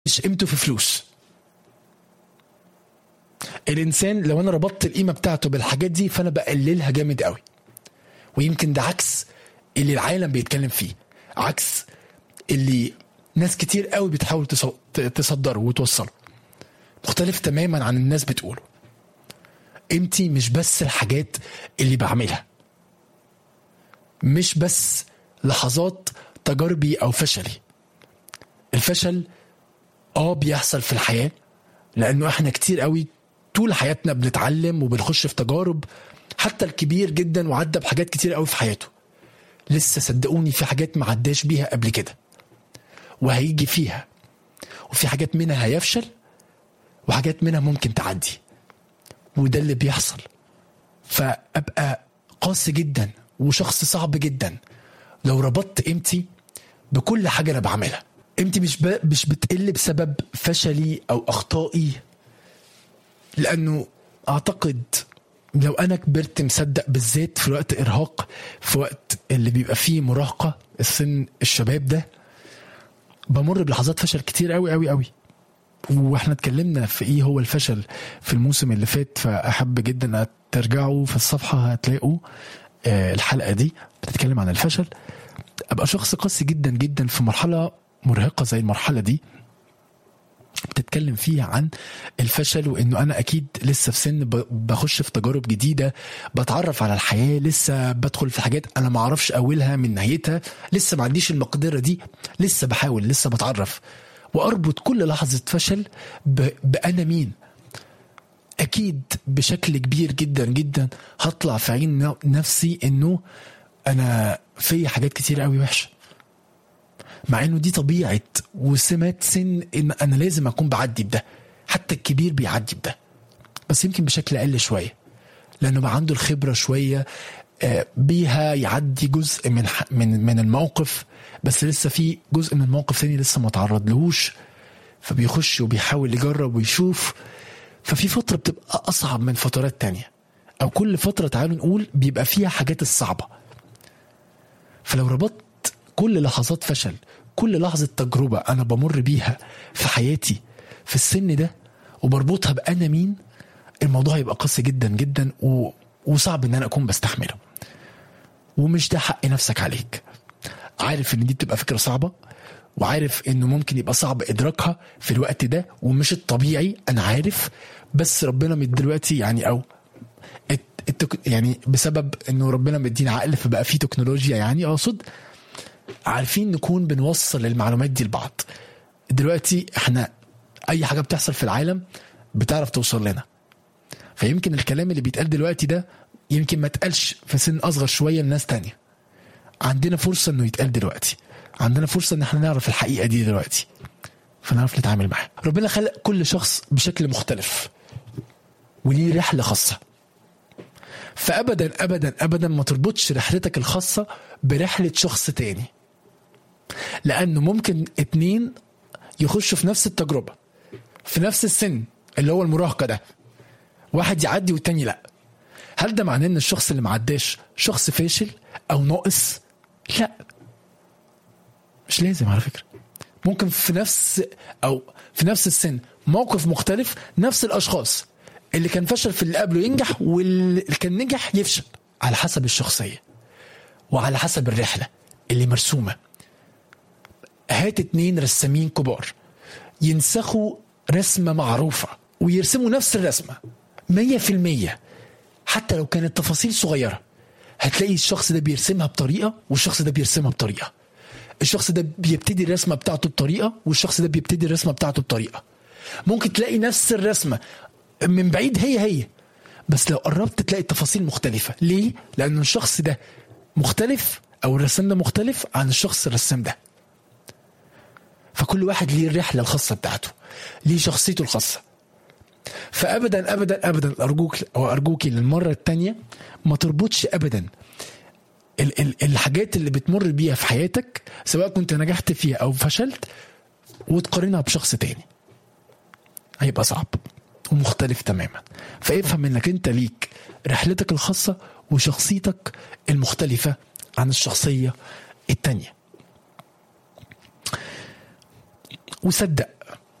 مش قيمته في فلوس الانسان لو انا ربطت القيمه بتاعته بالحاجات دي فانا بقللها جامد قوي ويمكن ده عكس اللي العالم بيتكلم فيه عكس اللي ناس كتير قوي بتحاول تص- تصدره وتوصله مختلف تماما عن الناس بتقوله قيمتي مش بس الحاجات اللي بعملها مش بس لحظات تجاربي او فشلي الفشل اه بيحصل في الحياه لانه احنا كتير قوي طول حياتنا بنتعلم وبنخش في تجارب حتى الكبير جدا وعدى بحاجات كتير قوي في حياته لسه صدقوني في حاجات ما عداش بيها قبل كده وهيجي فيها وفي حاجات منها هيفشل وحاجات منها ممكن تعدي وده اللي بيحصل فابقى قاسي جدا وشخص صعب جدا لو ربطت قيمتي بكل حاجه انا بعملها قيمتي مش ب... مش بتقل بسبب فشلي او اخطائي لانه اعتقد لو انا كبرت مصدق بالذات في وقت ارهاق في وقت اللي بيبقى فيه مراهقه السن الشباب ده بمر بلحظات فشل كتير قوي قوي قوي واحنا اتكلمنا في ايه هو الفشل في الموسم اللي فات فاحب جدا ترجعوا في الصفحه هتلاقوا آه، الحلقه دي بتتكلم عن الفشل ابقى شخص قاسي جدا جدا في مرحله مرهقه زي المرحله دي بتتكلم فيها عن الفشل وانه انا اكيد لسه في سن ب- بخش في تجارب جديده بتعرف على الحياه لسه بدخل في حاجات انا ما اعرفش اولها من نهايتها لسه ما عنديش المقدره دي لسه بحاول لسه بتعرف واربط كل لحظه فشل ب... بانا مين اكيد بشكل كبير جدا جدا هطلع في عين ن- نفسي انه انا في حاجات كتير قوي وحشه مع انه دي طبيعه وسمات سن ان انا لازم اكون بعدي بده حتى الكبير بيعدي بده بس يمكن بشكل اقل شويه لانه بقى عنده الخبره شويه آه، بيها يعدي جزء من ح- من من الموقف بس لسه في جزء من الموقف تاني لسه ما تعرض لهوش فبيخش وبيحاول يجرب ويشوف ففي فتره بتبقى اصعب من فترات تانية او كل فتره تعالوا نقول بيبقى فيها حاجات الصعبه فلو ربطت كل لحظات فشل كل لحظة تجربة أنا بمر بيها في حياتي في السن ده وبربطها بأنا مين الموضوع هيبقى قاسي جدا جدا و... وصعب إن أنا أكون بستحمله ومش ده حق نفسك عليك عارف إن دي بتبقى فكرة صعبة وعارف إنه ممكن يبقى صعب إدراكها في الوقت ده ومش الطبيعي أنا عارف بس ربنا من دلوقتي يعني أو الت- التك... يعني بسبب انه ربنا مدينا عقل فبقى في تكنولوجيا يعني اقصد عارفين نكون بنوصل المعلومات دي لبعض دلوقتي احنا اي حاجه بتحصل في العالم بتعرف توصل لنا فيمكن الكلام اللي بيتقال دلوقتي ده يمكن ما اتقالش في سن اصغر شويه لناس تانية عندنا فرصه انه يتقال دلوقتي عندنا فرصه ان احنا نعرف الحقيقه دي دلوقتي فنعرف نتعامل معاها ربنا خلق كل شخص بشكل مختلف وليه رحله خاصه فابدا ابدا ابدا ما تربطش رحلتك الخاصه برحله شخص تاني لانه ممكن اتنين يخشوا في نفس التجربه في نفس السن اللي هو المراهقه ده واحد يعدي والتاني لا هل ده معناه ان الشخص اللي معداش شخص فاشل او ناقص لا مش لازم على فكره ممكن في نفس او في نفس السن موقف مختلف نفس الاشخاص اللي كان فشل في اللي قبله ينجح واللي كان نجح يفشل على حسب الشخصيه وعلى حسب الرحله اللي مرسومه هات اتنين رسامين كبار ينسخوا رسمه معروفه ويرسموا نفس الرسمه مية في المية حتى لو كانت تفاصيل صغيرة هتلاقي الشخص ده بيرسمها بطريقة والشخص ده بيرسمها بطريقة الشخص ده بيبتدي الرسمة بتاعته بطريقة والشخص ده بيبتدي الرسمة بتاعته بطريقة ممكن تلاقي نفس الرسمة من بعيد هي هي بس لو قربت تلاقي التفاصيل مختلفة ليه؟ لأن الشخص ده مختلف أو الرسام ده مختلف عن الشخص الرسام ده فكل واحد ليه الرحلة الخاصة بتاعته ليه شخصيته الخاصة فابدا ابدا ابدا ارجوك او ارجوكي للمره الثانيه ما تربطش ابدا ال- ال- الحاجات اللي بتمر بيها في حياتك سواء كنت نجحت فيها او فشلت وتقارنها بشخص تاني هيبقى صعب ومختلف تماما فافهم انك انت ليك رحلتك الخاصه وشخصيتك المختلفه عن الشخصيه التانيه وصدق